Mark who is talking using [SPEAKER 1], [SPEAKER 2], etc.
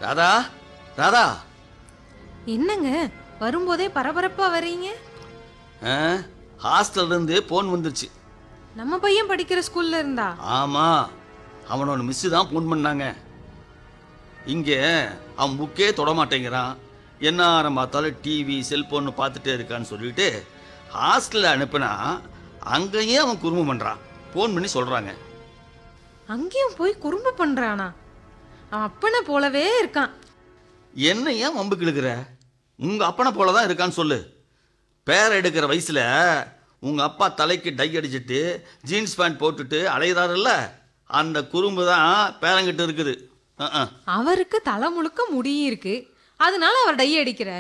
[SPEAKER 1] ராதா ராதா
[SPEAKER 2] என்னங்க வரும்போதே பரபரப்பா வர்றீங்க
[SPEAKER 1] ஆ, ஹாஸ்டல்ல இருந்து போன் வந்துருச்சு
[SPEAKER 2] நம்ம பையன் படிக்கிற ஸ்கூல்ல இருந்தா
[SPEAKER 1] ஆமா அவனோட மிஸ்ஸு தான் ஃபோன் பண்ணாங்க இங்கே அவன் புக்கே தொட மாட்டேங்கிறான் என்ன ஆரம் பார்த்தாலும் டிவி செல்போன் பார்த்துட்டே இருக்கான்னு சொல்லிட்டு ஹாஸ்டலில் அனுப்புனா அங்கேயே அவன் குறும்பு பண்ணுறான் ஃபோன் பண்ணி சொல்கிறாங்க
[SPEAKER 2] அங்கேயும் போய் குறும்பு பண்றானா அவன் அப்பனை போலவே இருக்கான்
[SPEAKER 1] என்ன ஏன் வம்புக்கு இழுக்கிற உங்கள் அப்பனை போல தான் இருக்கான்னு சொல்லு பேர் எடுக்கிற வயசில் உங்கள் அப்பா தலைக்கு டை அடிச்சிட்டு ஜீன்ஸ் பேண்ட் போட்டுட்டு அலையுறாருல்ல அந்த குறும்பு தான் பேரங்கிட்ட இருக்குது அஹ், அஹ்.
[SPEAKER 2] அவருக்கு தலை முழுக்க முடி இருக்கு அதனால அவர் டை அடிக்கிறார்